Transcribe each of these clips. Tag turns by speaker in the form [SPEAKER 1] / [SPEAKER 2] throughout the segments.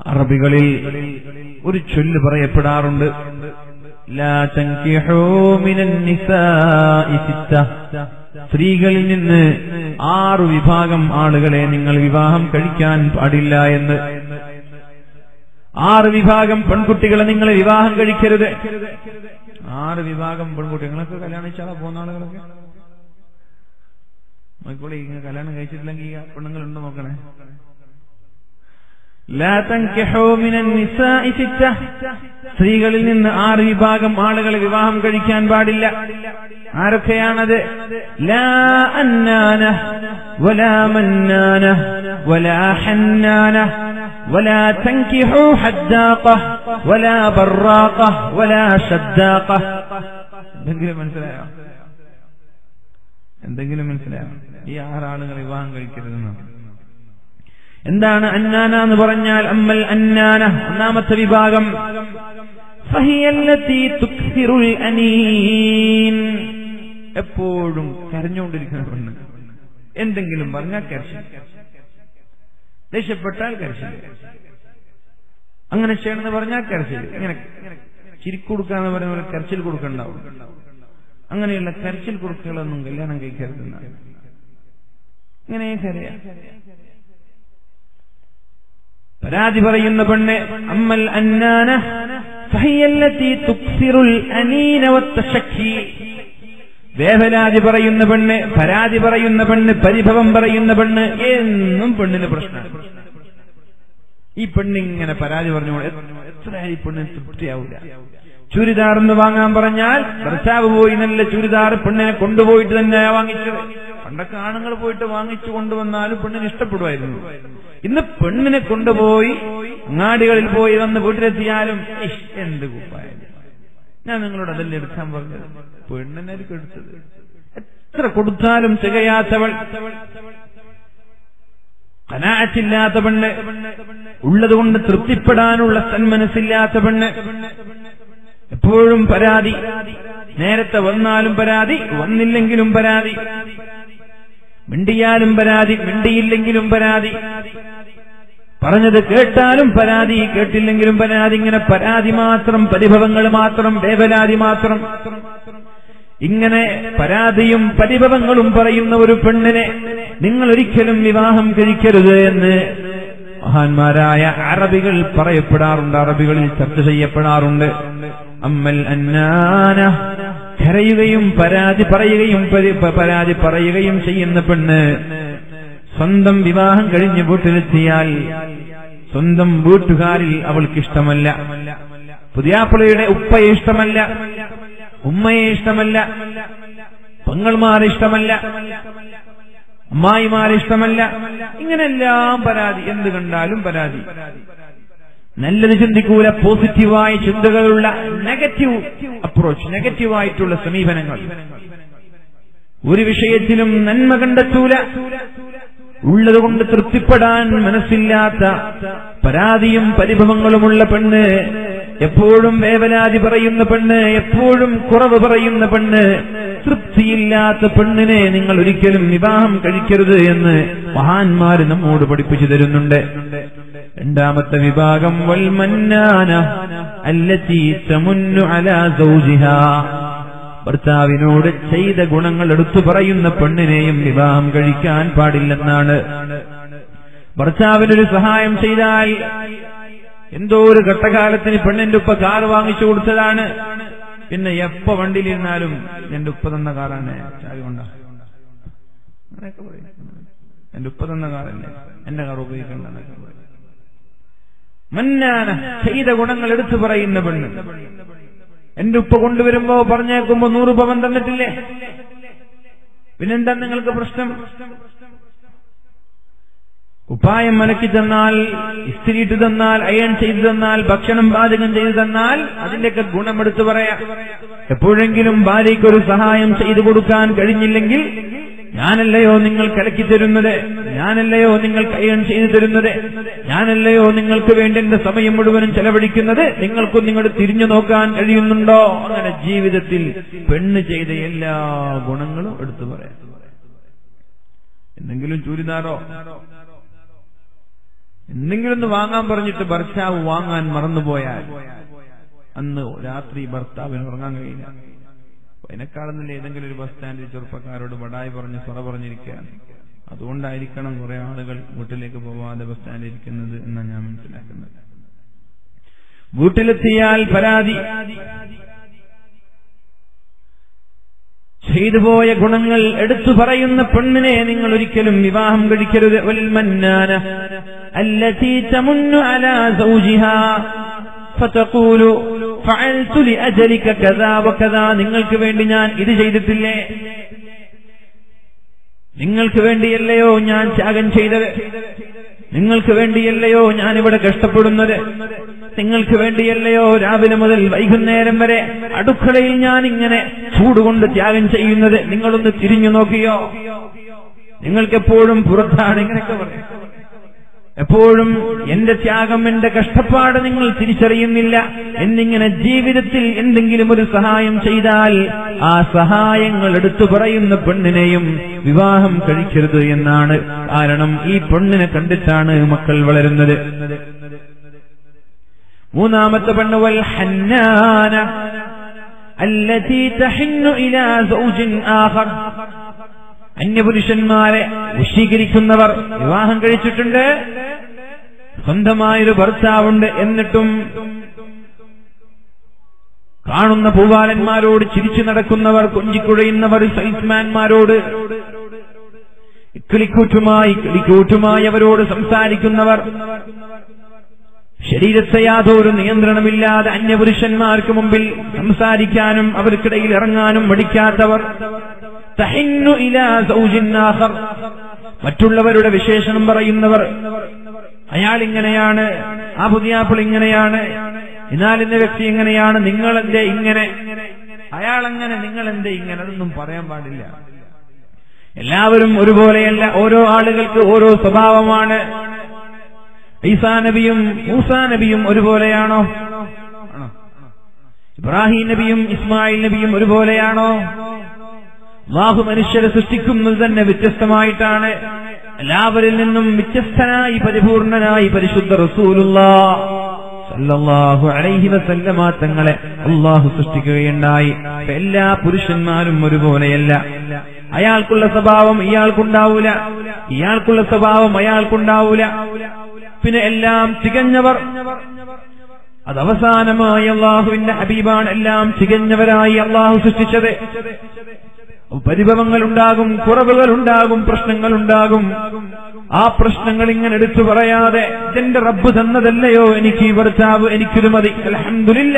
[SPEAKER 1] അറബികളിൽ ഒരു ചൊല്ല് പറയപ്പെടാറുണ്ട് ലാ തൻകിഹൂ മിനൻ നിസാഇ സിത്ത. സ്ത്രീകളിൽ നിന്ന് ആറു വിഭാഗം ആളുകളെ നിങ്ങൾ വിവാഹം കഴിക്കാൻ പാടില്ല എന്ന് ആറ് വിഭാഗം പെൺകുട്ടികളെ നിങ്ങൾ വിവാഹം കഴിക്കരുത് ആറ് വിഭാഗം പെൺകുട്ടികളൊക്കെ കല്യാണം കഴിച്ചാളാ പോകുന്ന ആളുകളൊക്കെ നോക്കിക്കോളി ഇങ്ങനെ കല്യാണം കഴിച്ചിട്ടില്ലെങ്കിൽ ഈ പെണ്ണുങ്ങളുണ്ടോ നോക്കണേ ലാ തൻകിഹൂ മിനൻ നിസാഇ സിത്ത. സ്ത്രീകളിൽ നിന്ന് ആറ് വിഭാഗം ആളുകളെ വിവാഹം കഴിക്കാൻ പാടില്ല ആരൊക്കെയാണത് ലാ അന്നാന വലാ മന്നാന വലാ ഹന്നാന ولا تنكحوا حداقة ولا براقة ولا شداقة എന്തെങ്കിലും മനസ്സിലായോ എന്തെങ്കിലും മനസ്സിലായോ ഈ ആറാളുകൾ വിവാഹം കഴിക്കരുതെന്ന് എന്താണ് അന്നാന എന്ന് പറഞ്ഞാൽ അമ്മൽ അന്നാന ഒന്നാമത്തെ വിഭാഗം ഫഹിയല്ലത്തി തുക്സിറുൽ അനീൻ എപ്പോഴും കരഞ്ഞുകൊണ്ടിരിക്കുന്ന പെണ്ണ് എന്തെങ്കിലും പറഞ്ഞാൽ കരച്ചിൽ ദേഷ്യപ്പെട്ടാൽ കരച്ചിൽ അങ്ങനെ ചെയ്യണമെന്ന് പറഞ്ഞാൽ കരച്ചിൽ ഇങ്ങനെ ചിരിക്കൊടുക്കാന്ന് പറയുന്ന പോലെ കരച്ചിൽ കൊടുക്കണ്ടാവും അങ്ങനെയുള്ള കരച്ചിൽ കൊടുക്കുകളൊന്നും കല്യാണം കഴിക്കരുതെന്നാണ് ഇങ്ങനെ കരയാ പരാതി പറയുന്ന പെണ്ണ് അമ്മൽ അന്നാന ഫഹിയല്ലത്തി തുക്സിറുൽ അനീന വത്തശക്കി വേവലാതി പറയുന്ന പെണ്ണ് പരാതി പറയുന്ന പെണ്ണ് പരിഭവം പറയുന്ന പെണ്ണ് എന്നും പെണ്ണിന് പ്രശ്നം ഈ പെണ്ണിങ്ങനെ പരാതി പറഞ്ഞു എത്ര ഈ പെണ്ണിന് തൃപ്തിയാവില്ല ചുരിദാർ എന്ന് വാങ്ങാൻ പറഞ്ഞാൽ ഭർത്താവ് പോയി നല്ല ചുരിദാർ പെണ്ണിനെ കൊണ്ടുപോയിട്ട് തന്നെ വാങ്ങിച്ചത് പണ്ടൊക്കെ ആണുങ്ങൾ പോയിട്ട് വാങ്ങിച്ചു കൊണ്ടുവന്നാലും പെണ്ണിന് ഇഷ്ടപ്പെടുമായിരുന്നു ഇന്ന് പെണ്ണിനെ കൊണ്ടുപോയി അങ്ങാടികളിൽ പോയി വന്ന് വീട്ടിലെത്തിയാലും ഇഷ്, എന്ത് കുപ്പായാലും ഞാൻ നിങ്ങളോട് അതല്ലേ എടുക്കാൻ പറഞ്ഞത് പെണ്ണിനായിരിക്കും എടുത്തത് എത്ര കൊടുത്താലും തികയാത്തവൾ കനാറ്റില്ലാത്ത പെണ്ണ് ഉള്ളതുകൊണ്ട് തൃപ്തിപ്പെടാനുള്ള സന്മനസ്സില്ലാത്ത പെണ്ണ് എപ്പോഴും പരാതി നേരത്തെ വന്നാലും പരാതി വന്നില്ലെങ്കിലും പരാതി മിണ്ടിയാലും പരാതി മിണ്ടിയില്ലെങ്കിലും പരാതി പറഞ്ഞത് കേട്ടാലും പരാതി കേട്ടില്ലെങ്കിലും പരാതി ഇങ്ങനെ പരാതി മാത്രം പരിഭവങ്ങൾ മാത്രം വേവലാതി മാത്രം ഇങ്ങനെ പരാതിയും പരിഭവങ്ങളും പറയുന്ന ഒരു പെണ്ണിനെ നിങ്ങൾ ഒരിക്കലും വിവാഹം കഴിക്കരുത് എന്ന് മഹാന്മാരായ അറബികൾ പറയപ്പെടാറുണ്ട് അറബികളിൽ ചർച്ച ചെയ്യപ്പെടാറുണ്ട് അമ്മൽ അന്നാന കരയുകയും പരാതി പറയുകയും പരി- പ- പരാതി പറയുകയും ചെയ്യുന്ന പെണ്ണ് സ്വന്തം വിവാഹം കഴിഞ്ഞ് വീട്ടിലെത്തിയാൽ സ്വന്തം വീട്ടുകാരിൽ അവൾക്ക് ഇഷ്ടമല്ല പുതിയാപ്പിളയുടെ ഉപ്പയെ ഇഷ്ടമല്ല ഉമ്മയെ ഇഷ്ടമല്ല പെങ്ങൾമാരെ ഇഷ്ടമല്ല അമ്മായിമാരെ ഇഷ്ടമല്ല ഇങ്ങനെല്ലാം പരാതി എന്ത് കണ്ടാലും പരാതി നല്ലത് ചിന്തിക്കൂല പോസിറ്റീവായ ചിന്തകളുള്ള നെഗറ്റീവ് അപ്രോച്ച് നെഗറ്റീവായിട്ടുള്ള സമീപനങ്ങൾ ഒരു വിഷയത്തിലും നന്മ കണ്ടെത്തൂല ഉള്ളതുകൊണ്ട് തൃപ്തിപ്പെടാൻ മനസ്സില്ലാത്ത പരാതിയും പരിഭവങ്ങളുമുള്ള പെണ്ണ് എപ്പോഴും വേവലാതി പറയുന്ന പെണ്ണ് എപ്പോഴും കുറവ് പറയുന്ന പെണ്ണ് തൃപ്തിയില്ലാത്ത പെണ്ണിനെ നിങ്ങൾ ഒരിക്കലും വിവാഹം കഴിക്കരുത് എന്ന് മഹാന്മാര് നമ്മോട് പഠിപ്പിച്ചു തരുന്നുണ്ട് രണ്ടാമത്തെ വിഭാഗം വൽമന്നാന അല്ലത്തി തമുന്നു അലാ സൗജിഹാ ഭർത്താവിനോട് ചെയ്ത ഗുണങ്ങൾ എടുത്തു പറയുന്ന പെണ്ണിനെയും വിവാഹം കഴിക്കാൻ പാടില്ലെന്നാണ് ഭർത്താവിനൊരു സഹായം ചെയ്താൽ എന്തോ ഒരു ഘട്ടകാലത്തിന് പെണ്ണിന്റെ ഉപ്പ കാർ വാങ്ങിച്ചു കൊടുത്തതാണ് പിന്നെ എപ്പ വണ്ടിയിലിരുന്നാലും എന്റെ ഉപ്പ തന്ന കാറാണ് ചാവി കൊണ്ട അങ്ങനെയൊക്കെ പറയും എന്റെ ഉപ്പ തന്ന കാറല്ലേ എന്റെ കാർ ഉപയോഗിക്കണ്ട എന്നൊക്കെ പറയും. മന്നാന ചെയ്ത ഗുണങ്ങൾ എടുത്തു പറയുന്ന പെണ്ണ് എന്റെ ഉപ്പ കൊണ്ടുവരുമ്പോ പറഞ്ഞേക്കുമ്പോ നൂറ് പവൻ തന്നിട്ടില്ലേ പിന്നെന്താ നിങ്ങൾക്ക് പ്രശ്നം ഉപ്പായം മലക്കി തന്നാൽ ഇസ്തിരിയിട്ട് തന്നാൽ അയൺ ചെയ്തു തന്നാൽ ഭക്ഷണം പാചകം ചെയ്തു തന്നാൽ അതിന്റെയൊക്കെ ഗുണമെടുത്തു പറയാം എപ്പോഴെങ്കിലും ഭാര്യയ്ക്ക് ഒരു സഹായം ചെയ്തു കൊടുക്കാൻ കഴിഞ്ഞില്ലെങ്കിൽ ഞാനല്ലയോ നിങ്ങൾ കലക്കി തരുന്നത് ഞാനല്ലയോ നിങ്ങൾ കയ്യൺ ചെയ്തു തരുന്നത് ഞാനല്ലയോ നിങ്ങൾക്ക് വേണ്ടി എന്റെ സമയം മുഴുവനും ചെലവഴിക്കുന്നത് നിങ്ങൾക്കും നിങ്ങളുടെ തിരിഞ്ഞു നോക്കാൻ കഴിയുന്നുണ്ടോ അങ്ങനെ ജീവിതത്തിൽ പെണ്ണ് ചെയ്ത എല്ലാ ഗുണങ്ങളും എടുത്തു പറയാം എന്തെങ്കിലും ചൂരിനാറോ എന്തെങ്കിലും ഒന്ന് വാങ്ങാൻ പറഞ്ഞിട്ട് ഭർത്താവ് വാങ്ങാൻ മറന്നുപോയാൽ അന്ന് രാത്രി ഭർത്താവിന് ഉറങ്ങാൻ കഴിയില്ല അതിനെക്കാളുന്നില്ല ഏതെങ്കിലും ഒരു ബസ് സ്റ്റാൻഡിൽ ചെറുപ്പക്കാരോട് വടായി പറഞ്ഞ് സ്വറ പറഞ്ഞിരിക്കുകയാണ് അതുകൊണ്ടായിരിക്കണം കുറെ ആളുകൾ വീട്ടിലേക്ക് പോവാതെ ബസ് സ്റ്റാൻഡിൽ ഇരിക്കുന്നത് എന്നാണ് ഞാൻ മനസ്സിലാക്കുന്നത് വീട്ടിലെത്തിയാൽ പരാതി ചെയ്തുപോയ ഗുണങ്ങൾ എടുത്തു പറയുന്ന പെണ്ണിനെ നിങ്ങൾ ഒരിക്കലും വിവാഹം കഴിക്കരുത് വൽമന്നാന التي تمن على زوجها فتقول فعلت لأجلك كذا وكذا നിങ്ങൾക്ക് വേണ്ടി ഞാൻ ഇത് ചെയ്തിട്ടില്ലേ നിങ്ങൾക്ക് വേണ്ടിയല്ലയോ ഞാൻ ത്യാഗം ചെയ്തത് നിങ്ങൾക്ക് വേണ്ടിയല്ലയോ ഞാൻ ഇവിടെ കഷ്ടപ്പെടുന്നത് നിങ്ങൾക്ക് വേണ്ടിയല്ലയോ രാവിലെ മുതൽ വൈകുന്നേരം വരെ അടുക്കളയിൽ ഞാൻ ഇങ്ങനെ ചൂടുകൊണ്ട് ത്യാഗം ചെയ്യുന്നത് നിങ്ങളൊന്ന് തിരിഞ്ഞു നോക്കിയോ നിങ്ങൾക്കെപ്പോഴും പുറത്താണ് ഇങ്ങനെയൊക്കെ പറയും എപ്പോഴും എന്റെ ത്യാഗം എന്റെ കഷ്ടപ്പാട് നിങ്ങൾ തിരിച്ചറിയുന്നില്ല എന്നിങ്ങനെ ജീവിതത്തിൽ എന്തെങ്കിലും ഒരു സഹായം ചെയ്താൽ ആ സഹായങ്ങൾ എടുത്തു പറയുന്ന പെണ്ണിനെയും വിവാഹം കഴിക്കരുത് എന്നാണ് കാരണം ഈ പെണ്ണിനെ കണ്ടിട്ടാണ് മക്കൾ വളരുന്നത് മൂന്നാമത്തെ പെണ്ണ് വൽ ഹന്നാന التي تحن إلى زوج آخر അന്യപുരുഷന്മാരെ വശീകരിക്കുന്നവർ വിവാഹം കഴിച്ചിട്ടുണ്ട് സ്വന്തമായൊരു ഭർത്താവുണ്ട് എന്നിട്ടും കാണുന്ന പൂവാലന്മാരോട് ചിരിച്ചു നടക്കുന്നവർ കൊഞ്ചിക്കുഴയുന്നവർ സെയിൽസ്മാൻമാരോട് കിളിക്കൂറ്റുമായി കിളിക്കൂറ്റുമായി അവരോട് സംസാരിക്കുന്നവർ ശരീരത്തെ യാതൊരു നിയന്ത്രണമില്ലാതെ അന്യപുരുഷന്മാർക്ക് മുമ്പിൽ സംസാരിക്കാനും അവർക്കിടയിൽ ഇറങ്ങാനും മടിക്കാത്തവർ തഹിന്നു ഇലാ സൗജിൻ ആഖർ മറ്റുള്ളവരുടെ വിശേഷണം പറയുന്നവർ അയാൾ ഇങ്ങനെയാണ് ആ പുതിയാപ്പിൾ ഇങ്ങനെയാണ് എന്നാൽ ഇന്ന വ്യക്തി ഇങ്ങനെയാണ് നിങ്ങളെന്തേ ഇങ്ങനെ അയാൾ അങ്ങനെ നിങ്ങളെന്തേ ഇങ്ങനെ അതൊന്നും പറയാൻ പാടില്ല എല്ലാവരും ഒരുപോലെയല്ല ഓരോ ആളുകൾക്ക് ഓരോ സ്വഭാവമാണ് ഈസാ നബിയും മൂസാ നബിയും ഒരുപോലെയാണോ ആണോ ഇബ്രാഹിം നബിയും ഇസ്മായിൽ നബിയും ഒരുപോലെയാണോ അള്ളാഹു മനുഷ്യരെ സൃഷ്ടിക്കുന്നത് തന്നെ വ്യത്യസ്തമായിട്ടാണ് എല്ലാവരിൽ നിന്നും വ്യത്യസ്തനായി പരിപൂർണനായി പരിശുദ്ധ റസൂലുള്ള സല്ലല്ലാഹു അലൈഹി വസല്ലമ തങ്ങളെ അള്ളാഹു സൃഷ്ടിക്കുകയുണ്ടായി എല്ലാ പുരുഷന്മാരും ഒരുപോലെയല്ല അയാൾക്കുള്ള സ്വഭാവം ഇയാൾക്കുണ്ടാവൂല ഇയാൾക്കുള്ള സ്വഭാവം അയാൾക്കുണ്ടാവൂല പിന്നെ എല്ലാം തികഞ്ഞവർ അത് അവസാനമായി അള്ളാഹുവിന്റെ ഹബീബാണ് എല്ലാം തികഞ്ഞവരായി അള്ളാഹു സൃഷ്ടിച്ചത് പരിഭവങ്ങൾ ഉണ്ടാകും കുറവുകൾ ഉണ്ടാകും പ്രശ്നങ്ങൾ ഉണ്ടാകും ആ പ്രശ്നങ്ങൾ ഇങ്ങനെ എടുത്തു പറയാതെ ഇതെന്റെ റബ്ബ് തന്നതല്ലയോ എനിക്ക് ഈ ഭർത്താവ് എനിക്കൊരു മതി അലഹമില്ല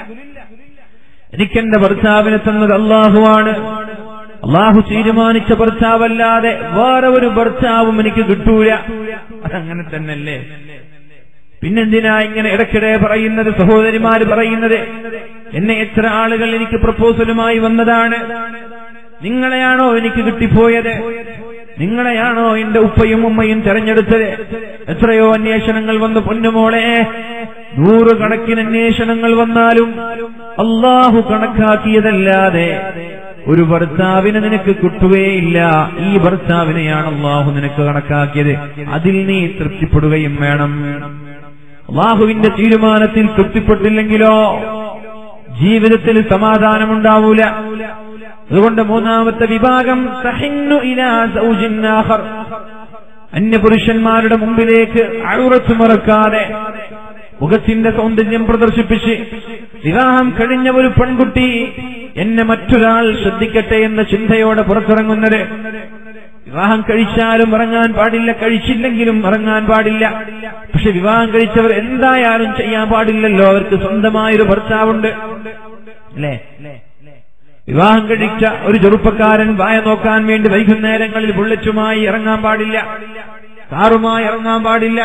[SPEAKER 1] എനിക്കെന്റെ ഭർത്താവിനെ തന്നത് അള്ളാഹുവാണ് അള്ളാഹു തീരുമാനിച്ച ഭർത്താവല്ലാതെ വേറെ ഒരു ഭർത്താവും എനിക്ക് കിട്ടൂല അതങ്ങനെ തന്നെയല്ലേ പിന്നെന്തിനാ ഇങ്ങനെ ഇടയ്ക്കിടെ പറയുന്നത് സഹോദരിമാര് പറയുന്നത് എന്നെ എത്ര ആളുകൾ എനിക്ക് പ്രപ്പോസലുമായി വന്നതാണ് നിങ്ങളെയാണോ എനിക്ക് കിട്ടിപ്പോയത് നിങ്ങളെയാണോ എന്റെ ഉപ്പയും ഉമ്മയും തെരഞ്ഞെടുത്തത് എത്രയോ അന്വേഷണങ്ങൾ വന്ന് പൊന്നുമോളെ നൂറുകണക്കിന് അന്വേഷണങ്ങൾ വന്നാലും അള്ളാഹു കണക്കാക്കിയതല്ലാതെ ഒരു ഭർത്താവിനെ നിനക്ക് കിട്ടുകയില്ല ഈ ഭർത്താവിനെയാണ് അള്ളാഹു നിനക്ക് കണക്കാക്കിയത് അതിൽ നീ തൃപ്തിപ്പെടുകയും വേണം അള്ളാഹുവിന്റെ തീരുമാനത്തിൽ തൃപ്തിപ്പെട്ടില്ലെങ്കിലോ ജീവിതത്തിൽ സമാധാനമുണ്ടാവൂല അതുകൊണ്ട് മൂന്നാമത്തെ വിഭാഗം തഹിന്നു ഇലാ സൗജിൻ ആഖർ. അന്യപുരുഷന്മാരുടെ മുമ്പിലേക്ക് അഴുറച്ചു മറക്കാതെ മുഖത്തിന്റെ സൗന്ദര്യം പ്രദർശിപ്പിച്ച് വിവാഹം കഴിഞ്ഞ ഒരു പെൺകുട്ടി എന്നെ മറ്റൊരാൾ ശ്രദ്ധിക്കട്ടെ എന്ന ചിന്തയോടെ പുറത്തിറങ്ങുന്നത് വിവാഹം കഴിച്ചാലും ഇറങ്ങാൻ പാടില്ല കഴിച്ചില്ലെങ്കിലും ഇറങ്ങാൻ പാടില്ല പക്ഷെ വിവാഹം കഴിച്ചവർ എന്തായാലും ചെയ്യാൻ പാടില്ലല്ലോ അവർക്ക് സ്വന്തമായൊരു ഭർത്താവുണ്ട് അല്ലേ വിവാഹം കഴിച്ച ഒരു ചെറുപ്പക്കാരൻ വായ നോക്കാൻ വേണ്ടി വൈകുന്നേരങ്ങളിൽ ബുള്ളറ്റുമായി ഇറങ്ങാൻ പാടില്ല കാറുമായി ഇറങ്ങാൻ പാടില്ല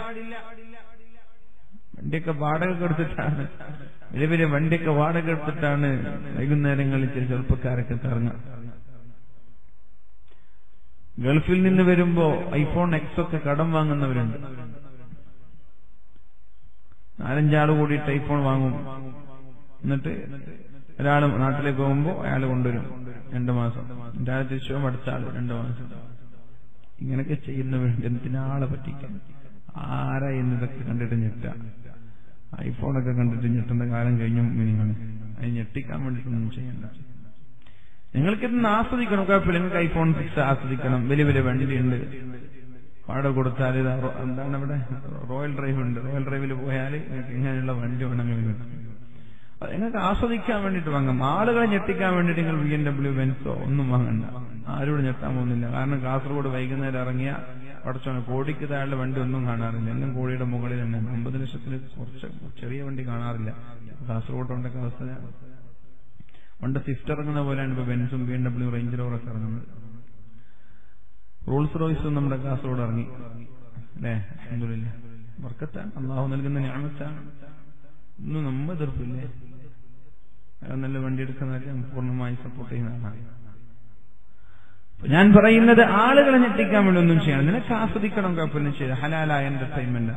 [SPEAKER 1] വണ്ടിയൊക്കെ വാടക കൊടുത്തിട്ടാണ് വലിയ വലിയ വണ്ടിയൊക്കെ വാടക എടുത്തിട്ടാണ് വൈകുന്നേരങ്ങളിൽ ചില ചെറുപ്പക്കാരൊക്കെ ഇറങ്ങുക ഗൾഫിൽ നിന്ന് വരുമ്പോ ഐഫോൺ എക്സ് ഒക്കെ കടം വാങ്ങുന്നവരുണ്ട് നാലഞ്ചാള് കൂടിയിട്ട് ഐഫോൺ വാങ്ങും എന്നിട്ട് ഒരാൾ നാട്ടിലേക്ക് പോകുമ്പോ അയാൾ കൊണ്ടുവരും രണ്ടു മാസം ഒരാൾ തിരിച്ചു പോകുമ്പോൾ അടുത്ത ആള് രണ്ടു മാസം ഇങ്ങനെയൊക്കെ ചെയ്യുന്നവരുണ്ട് എന്തിനാളെ പറ്റിക്കാൻ ആരാ ഇന്ന് ഇതൊക്കെ കണ്ടിട്ട് ഞെട്ട ഐഫോണൊക്കെ കണ്ടിട്ട് ഞെട്ടേണ്ട കാലം കഴിഞ്ഞു നിങ്ങൾ അത് ഞെട്ടിക്കാൻ വേണ്ടിയിട്ടൊന്നും ചെയ്യണ്ട നിങ്ങൾക്ക് ഇന്ന് ആസ്വദിക്കണം കുഴപ്പമില്ല നിങ്ങൾക്ക് ഐഫോൺ സിക്സ് ആസ്വദിക്കണം വലിയ വലിയ വണ്ടിയുണ്ട് വാടക കൊടുത്താൽ ഇതാ റോ- എന്താണ് അവിടെ റോയൽ ഡ്രൈവ് ഉണ്ട് റോയൽ ഡ്രൈവിൽ പോയാൽ നിങ്ങൾക്ക് ഇങ്ങനെയുള്ള വണ്ടി വേണമെങ്കിൽ കിട്ടും അത് നിങ്ങൾക്ക് ആസ്വദിക്കാൻ വേണ്ടിയിട്ട് വാങ്ങാം ആളുകളെ ഞെട്ടിക്കാൻ വേണ്ടിയിട്ട് നിങ്ങൾ ബി എം ഡബ്ല്യു ബെൻസോ ഒന്നും വാങ്ങണ്ട ആരോട് ഞെട്ടാൻ പോകുന്നില്ല കാരണം കാസർഗോഡ് വൈകുന്നേരം ഇറങ്ങിയ പടച്ചോനെ കോടിക്ക് താഴെ വണ്ടി ഒന്നും കാണാറില്ല എല്ലാം കോടിയുടെ മുകളിൽ തന്നെ അമ്പത് ലക്ഷത്തിന് കുറച്ച് ചെറിയ വണ്ടി കാണാറില്ല കാസർഗോഡ് ഉണ്ടൊക്കെ അവസ്ഥ പണ്ട് സ്വിഫ്റ്റ് ഇറങ്ങുന്ന പോലെയാണ് ഇപ്പൊ ബെൻസും ബി എം ഡബ്ല്യു റേഞ്ച് റോവറൊക്കെ ഇറങ്ങുന്നത് റോൾസ് റോയ്സും നമ്മുടെ കാസർഗോഡ് ഇറങ്ങി അല്ലേ അൽഹംദുലില്ല വർക്കത്താണ് അള്ളാഹു നൽകുന്ന ഞാമത്താണ് ഒന്നും നമ്മ എതിർപ്പില്ലേ അയാൾ നല്ല വണ്ടി എടുക്കുന്നവരെ നമുക്ക് പൂർണ്ണമായി സപ്പോർട്ട് ചെയ്യുന്നതാണ് അപ്പൊ ഞാൻ പറയുന്നത് ആളുകളെ ഞെട്ടിക്കാൻ വേണ്ടി ഒന്നും ചെയ്യണം നിനക്ക് ആസ്വദിക്കണം കുഴപ്പമൊന്നും ചെയ്ത് ഹലാലായ എന്റർടൈൻമെന്റ്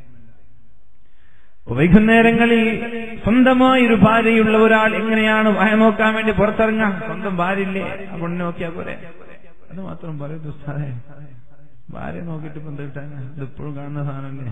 [SPEAKER 1] വൈകുന്നേരങ്ങളിൽ സ്വന്തമായി ഒരു ഭാര്യയുള്ള ഒരാൾ എങ്ങനെയാണ് വായ നോക്കാൻ വേണ്ടി പുറത്തിറങ്ങാം സ്വന്തം ഭാര്യയില്ലേ ആ പെണ്ണിനെ നോക്കിയാ പോരെ അത് മാത്രം പറയൂ ഉസ്താദേ ഭാര്യ നോക്കിയിട്ട് ഇപ്പം എന്ത് കിട്ടാനാ ഇത് ഇപ്പോഴും കാണുന്ന സാധനമല്ലേ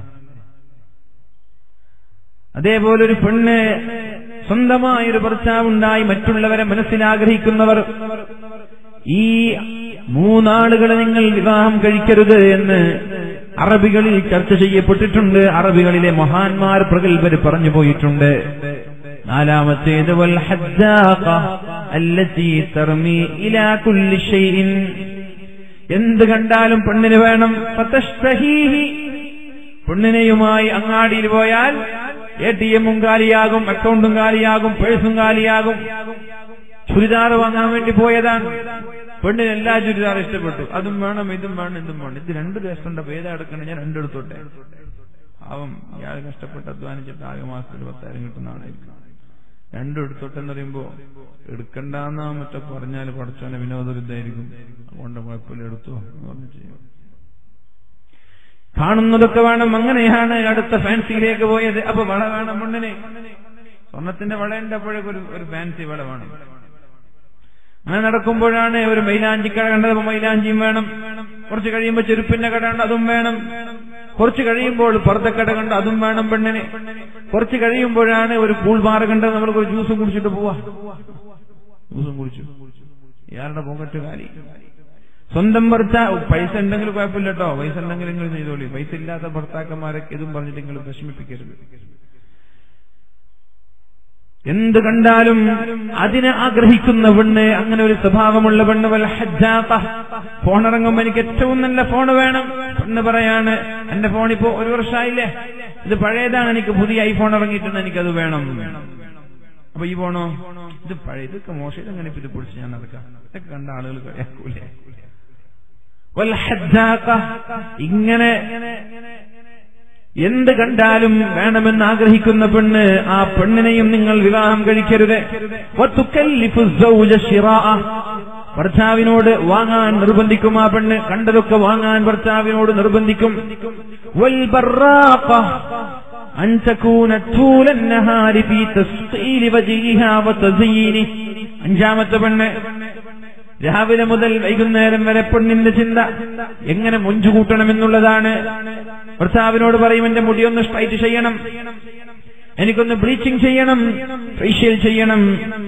[SPEAKER 1] അതേപോലെ ഒരു പെണ്ണ് സ്വന്തമായ ഒരു ഭർത്താവുണ്ടായി മറ്റുള്ളവരെ മനസ്സിലാഗ്രഹിക്കുന്നവർ ഈ മൂന്നാളുകളെ നിങ്ങൾ വിവാഹം കഴിക്കരുത് എന്ന് അറബികളിൽ ചർച്ച ചെയ്യപ്പെട്ടിട്ടുണ്ട് അറബികളിലെ മഹാന്മാർ പ്രഗത്ഭര് പറഞ്ഞു പോയിട്ടുണ്ട് നാലാമത്തേത് വൽ ഹദ്ദാഖ അല്ലത്തി തർമി ഇലാ കുല്ലി ഷൈഇൻ എന്ത് കണ്ടാലും പെണ്ണിന് വേണം ഫതഷ്തഹീഹി പെണ്ണിനെയുമായി അങ്ങാടിയിൽ പോയാൽ എ ടി എമ്മും കാലിയാകും അക്കൗണ്ടും കാലിയാകും പേഴ്സും കാലിയാകും ചുരിദാർ വാങ്ങാൻ വേണ്ടി പോയതാണ് പെണ്ണിന് എല്ലാ ചുരിദാറും ഇഷ്ടപ്പെട്ടു അതും വേണം ഇതും വേണം ഇതും വേണം ഇത് രണ്ട് രസമുണ്ട് ഏതാ എടുക്കണം ഞാൻ രണ്ടെടുത്തോട്ടെ അവൻ ഇയാൾ കഷ്ടപ്പെട്ട് അധ്വാനിച്ചിട്ട് ആകെ മാസത്തിൽ പത്തായിരം കിട്ടുന്നതാണായിരിക്കും രണ്ടും എടുത്തോട്ടെന്ന് പറയുമ്പോ എടുക്കണ്ടെന്നാ മറ്റോ പറഞ്ഞാൽ പഠിച്ചോനെ വിനോദവിദ്യായിരിക്കും അതുകൊണ്ട് കുഴപ്പമില്ല എടുത്തോ എന്ന് പറഞ്ഞു ചെയ്യും കാണുന്നതൊക്കെ വേണം അങ്ങനെയാണ് അടുത്ത ഫാൻസിയിലേക്ക് പോയത് അപ്പൊ വള വേണം പെണ്ണിന് സ്വർണത്തിന്റെ വളയുണ്ട് അപ്പോഴേക്കും ഒരു ഒരു ഫാൻസി വള വേണം അങ്ങനെ നടക്കുമ്പോഴാണ് ഒരു മൈലാഞ്ചിക്കട കണ്ടത് അപ്പൊ മൈലാഞ്ചിയും വേണം കുറച്ച് കഴിയുമ്പോൾ ചെരുപ്പിന്റെ കട ഉണ്ട് അതും വേണം കുറച്ച് കഴിയുമ്പോൾ പുറത്തക്കട കണ്ട് അതും വേണം പെണ്ണിന് കുറച്ച് കഴിയുമ്പോഴാണ് ഒരു കൂൾ ബാർ കണ്ടത് നമ്മൾ ഒരു ജ്യൂസും കുടിച്ചിട്ട് പോവാ ജ്യൂസും കുടിച്ചു ഇയാളുടെ പോക്കറ്റ് കാലി സ്വന്തം ഭർത്താവ് പൈസ ഉണ്ടെങ്കിൽ കുഴപ്പമില്ല കേട്ടോ പൈസ ഉണ്ടെങ്കിൽ നിങ്ങൾ ചെയ്തോളി പൈസ ഇല്ലാത്ത ഭർത്താക്കന്മാരൊക്കെ ഇതും പറഞ്ഞിട്ട് നിങ്ങൾ വിഷമിപ്പിക്കരുത് എന്ത് കണ്ടാലും അതിനെ ആഗ്രഹിക്കുന്ന പെണ്ണ് അങ്ങനെ ഒരു സ്വഭാവമുള്ള പെണ്ണ് വൽ ഹജ്ജാഖ. ഫോണിറങ്ങുമ്പോ എനിക്ക് ഏറ്റവും നല്ല ഫോൺ വേണം പെണ്ണ് പറയാണ് എന്റെ ഫോൺ ഇപ്പോ ഒരു വർഷമായില്ലേ ഇത് പഴയതാണ് എനിക്ക് പുതിയ ഐഫോൺ ഇറങ്ങിയിട്ടുണ്ട് എനിക്കത് വേണം അപ്പൊ ഈ ഫോണോ ഇത് പഴയ ഇതൊക്കെ മോശം എങ്ങനെ ഇത് പിടിച്ച് ഞാൻ നടക്കാം ഇതൊക്കെ കണ്ട ആളുകൾ കളിയാക്കൂലേ വൽ ഹജ്ജാഖ. ഇങ്ങനെ എന്ത് കണ്ടാലും വേണമെന്ന് ആഗ്രഹിക്കുന്ന പെണ്ണ് ആ പെണ്ണിനെയും നിങ്ങൾ വിവാഹം കഴിക്കരുത് വതുക്കല്ലിഫു സൗജ ശിറാഅ. ഭർത്താവിനോട് വാങ്ങാൻ നിർബന്ധിക്കും ആ പെണ്ണ് കണ്ടതൊക്കെ വാങ്ങാൻ ഭർത്താവിനോട് നിർബന്ധിക്കും വൽ ബറാഖ. അൻ തകൂന طول النهار في تسقيل وجهها وتزيينه. അഞ്ചാമത്തെ പെണ്ണ് രാവിലെ മുതൽ വൈകുന്നേരം വരെ പെണ്ണിന്റെ ചിന്ത എങ്ങനെ മൊഞ്ചു കൂട്ടണമെന്നുള്ളതാണ് ഭർത്താവിനോട് പറയും എന്റെ മുടിയൊന്ന് സ്ട്രൈറ്റ് ചെയ്യണം എനിക്കൊന്ന് ബ്ലീച്ചിങ് ചെയ്യണം ഫേഷ്യൽ ചെയ്യണം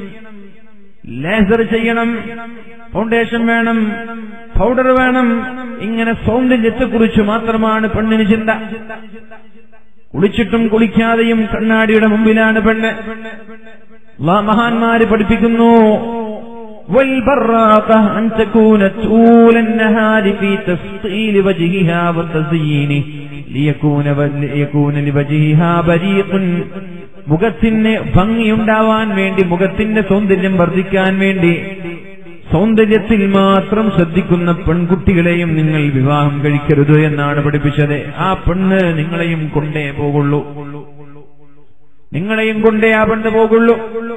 [SPEAKER 1] ലേസർ ചെയ്യണം ഫൗണ്ടേഷൻ വേണം പൗഡർ വേണം ഇങ്ങനെ സൗന്ദര്യത്തെക്കുറിച്ച് മാത്രമാണ് പെണ്ണിന് ചിന്ത കുളിച്ചിട്ടും കുളിക്കാതെയും കണ്ണാടിയുടെ മുമ്പിലാണ് പെണ്ണ് അല്ലാഹ് മഹാന്മാര് പഠിപ്പിക്കുന്നു والبراقة أن تكون طول النهار في تفصيل وجهها وتزيينه ليكون ليكون لوجهها بريق മുഖത്തിന് ഭംഗിയുണ്ടാവാൻ വേണ്ടി മുഖത്തിന്റെ സൗന്ദര്യം വർദ്ധിക്കാൻ വേണ്ടി സൗന്ദര്യത്തിൽ മാത്രം ശ്രദ്ധിക്കുന്ന പെൺകുട്ടികളെയും നിങ്ങൾ വിവാഹം കഴിക്കരുത് എന്നാണ് പഠിപ്പിച്ചത് ആ പെണ്ണ് നിങ്ങളെയും കൊണ്ടേ പോകുള്ളൂ നിങ്ങളെയും കൊണ്ടേ ആ പെണ്ണ് പോകുള്ളൂ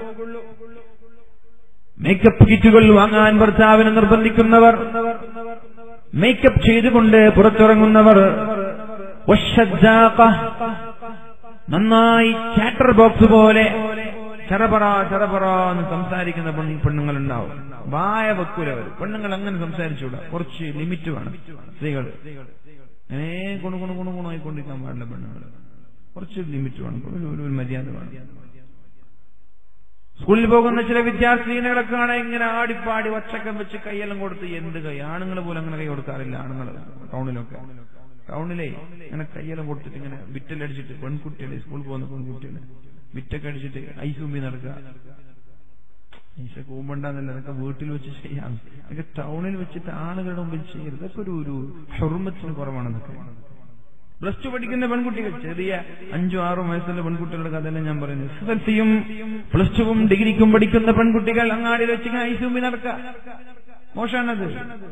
[SPEAKER 1] മേക്കപ്പ് കിറ്റുകൾ വാങ്ങാൻ ഭർത്താവിനെ നിർബന്ധിക്കുന്നവർ മേക്കപ്പ് ചെയ്തുകൊണ്ട് പുറത്തിറങ്ങുന്നവർ വശജ്ജാഖ. നന്നായി ചാറ്റർ ബോക്സ് പോലെ ചറപറ ചറപറ എന്ന് സംസാരിക്കുന്ന പെണ്ണ് പെണ്ണുങ്ങളുണ്ടാവും വായ വെക്കൂലവർ പെണ്ണുങ്ങൾ അങ്ങനെ സംസാരിച്ചുകൂടാ കുറച്ച് ലിമിറ്റ് വേണം സ്ത്രീകൾ അങ്ങനെ ഗുണ ഗുണ ഗുണ ഗുണമായിക്കൊണ്ടിരിക്കാൻ പാടില്ല പെണ്ണുങ്ങൾ കുറച്ച് ലിമിറ്റ് വേണം ഒരു ഒരു- ഒരു മര്യാദ വേണം സ്കൂളിൽ പോകുന്ന ചില വിദ്യാർത്ഥിനികളൊക്കെ ആണ് ഇങ്ങനെ ആടിപ്പാടി ഒച്ചക്കം വെച്ച് കൈയെല്ലാം കൊടുത്ത് എന്ത് കൈ ആണുങ്ങൾ പോലും അങ്ങനെ കൈ കൊടുക്കാറില്ല ആണുങ്ങൾ ടൗണിലൊക്കെ ടൗണിലെ ഇങ്ങനെ കൈയെല്ലാം കൊടുത്തിട്ട് ഇങ്ങനെ വിറ്റലടിച്ചിട്ട് പെൺകുട്ടികളെ സ്കൂളിൽ പോകുന്ന പെൺകുട്ടികളെ വിറ്റൊക്കെ അടിച്ചിട്ട് ഐസുമ്പി നടക്കുക ഈശ കൂമ്പണ്ടെന്നല്ല അതൊക്കെ വീട്ടിൽ വെച്ച് ചെയ്യാം അതൊക്കെ ടൗണിൽ വെച്ചിട്ട് ആളുകളുടെ മുമ്പിൽ ചെയ്യരുത് അതൊക്കെ ഒരു ഒരു ഹെർമത്തിന് കുറവാണെന്നൊക്കെ പ്ലസ് ടു പഠിക്കുന്ന പെൺകുട്ടികൾ ചെറിയ അഞ്ചോ ആറോ വയസ്സുള്ള പെൺകുട്ടികളുടെ കഥയെല്ലാം ഞാൻ പറയുന്നത് എസ് എസ് എൽ സിയും പ്ലസ് ടുവും ഡിഗ്രിക്കും പഠിക്കുന്ന പെൺകുട്ടികൾ അങ്ങാടിയിൽ വെച്ച് ഇങ്ങനെ ഐസുമ്പി നടക്കുക മോശമാണത്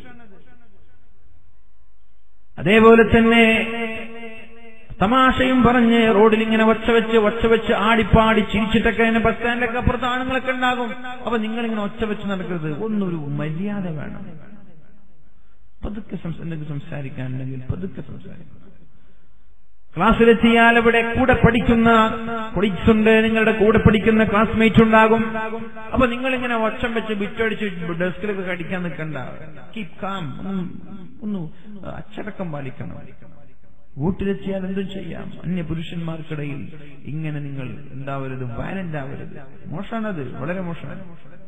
[SPEAKER 1] അതേപോലെ തന്നെ തമാശയും പറഞ്ഞ് റോഡിൽ ഇങ്ങനെ ഒച്ച വെച്ച് ഒച്ച വെച്ച് ആടിപ്പാടി ചിരിച്ചിട്ടൊക്കെ ഇങ്ങനെ ബസ് സ്റ്റാൻഡിലൊക്കെ അപ്പുറത്ത് ആണുങ്ങളൊക്കെ ഉണ്ടാകും അപ്പൊ നിങ്ങളിങ്ങനെ ഒച്ച വെച്ച് നടക്കരുത് ഒന്നൊരു മര്യാദ വേണം പതുക്കെ സംസ- എന്തെങ്കിലും സംസാരിക്കാനുണ്ടെങ്കിൽ പതുക്കെ സംസാരിക്കണം ക്ലാസ്സിലെത്തിയാൽ ഇവിടെ കൂടെ പഠിക്കുന്ന കൊളീഗ്സ് ഉണ്ട് നിങ്ങളുടെ കൂടെ പഠിക്കുന്ന ക്ലാസ്മേറ്റ് ഉണ്ടാകും അപ്പൊ നിങ്ങൾ ഇങ്ങനെ ഒച്ചം വെച്ച് ബിറ്റടിച്ച് ഡെസ്കിലൊക്കെ കടിക്കാൻ നിൽക്കണ്ട കീപ് കാം ഒന്ന് അച്ചടക്കം പാലിക്കണം വീട്ടിലെത്തിയാൽ എന്തും ചെയ്യാം അന്യ പുരുഷന്മാർക്കിടയിൽ ഇങ്ങനെ നിങ്ങൾ എന്താവരുത് വയലന്റ് ആവരുത് മോശമാണത് വളരെ മോശമാണ്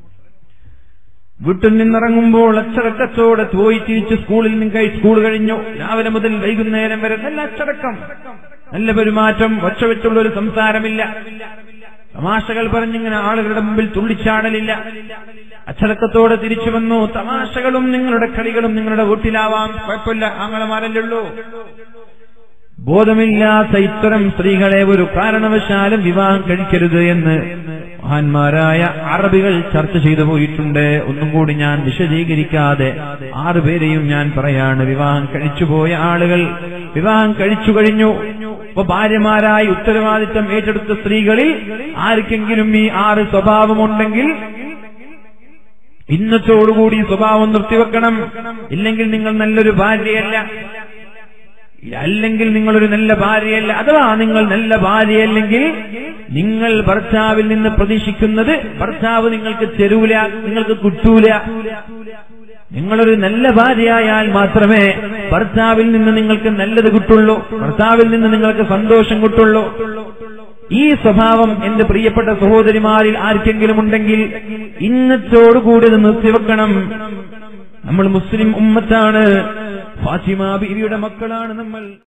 [SPEAKER 1] വീട്ടിൽ നിന്നിറങ്ങുമ്പോൾ അച്ചടക്കത്തോടെ പോയി തിരിച്ച് സ്കൂളിൽ നിന്ന് സ്കൂൾ കഴിഞ്ഞു രാവിലെ മുതൽ വൈകുന്നേരം വരെ നല്ല അച്ചടക്കം നല്ല പെരുമാറ്റം ഒച്ച വെച്ചുള്ള ഒരു സംസാരമില്ല തമാശകൾ പറഞ്ഞിങ്ങനെ ആളുകളുടെ മുമ്പിൽ തുള്ളിച്ചാടലില്ല അച്ചടക്കത്തോടെ തിരിച്ചു വന്നു തമാശകളും നിങ്ങളുടെ കളികളും നിങ്ങളുടെ വീട്ടിലാവാം കുഴപ്പമില്ല ആങ്ങളമാരല്ലുള്ളൂ ബോധമില്ലാത്ത ഇത്തരം സ്ത്രീകളെ ഒരു കാരണവശാലും വിവാഹം കഴിക്കരുത് എന്ന് മഹാന്മാരായ അറബികൾ ചർച്ച ചെയ്തു പോയിട്ടുണ്ട് ഒന്നും കൂടി ഞാൻ വിശദീകരിക്കാതെ ആറുപേരെയും ഞാൻ പറയാണ് വിവാഹം കഴിച്ചുപോയ ആളുകൾ വിവാഹം കഴിച്ചു കഴിഞ്ഞു അപ്പൊ ഭാര്യമാരായി ഉത്തരവാദിത്തം ഏറ്റെടുത്ത സ്ത്രീകളിൽ ആർക്കെങ്കിലും ഈ ആറ് സ്വഭാവമുണ്ടെങ്കിൽ ഇന്നത്തോടുകൂടി സ്വഭാവം നിർത്തിവെക്കണം ഇല്ലെങ്കിൽ നിങ്ങൾ നല്ലൊരു ഭാര്യയല്ല അല്ലെങ്കിൽ നിങ്ങളൊരു നല്ല ഭാര്യയല്ല അഥവാ നിങ്ങൾ നല്ല ഭാര്യയല്ലെങ്കിൽ നിങ്ങൾ ഭർത്താവിൽ നിന്ന് പ്രതീക്ഷിക്കുന്നത് ഭർത്താവ് നിങ്ങൾക്ക് തരൂല നിങ്ങൾക്ക് കിട്ടൂല നിങ്ങളൊരു നല്ല ഭാര്യയായാൽ മാത്രമേ ഭർത്താവിൽ നിന്ന് നിങ്ങൾക്ക് നല്ലത് കിട്ടുള്ളൂ ഭർത്താവിൽ നിന്ന് നിങ്ങൾക്ക് സന്തോഷം കിട്ടുള്ളൂ ഈ സ്വഭാവം എന്റെ പ്രിയപ്പെട്ട സഹോദരിമാരിൽ ആർക്കെങ്കിലും ഉണ്ടെങ്കിൽ ഇന്നത്തോടുകൂടി ഇത് നിർത്തിവെക്കണം നമ്മൾ മുസ്ലിം ഉമ്മത്താണ് ഫാത്തിമ ബീവിയുടെ മക്കളാണ് നമ്മൾ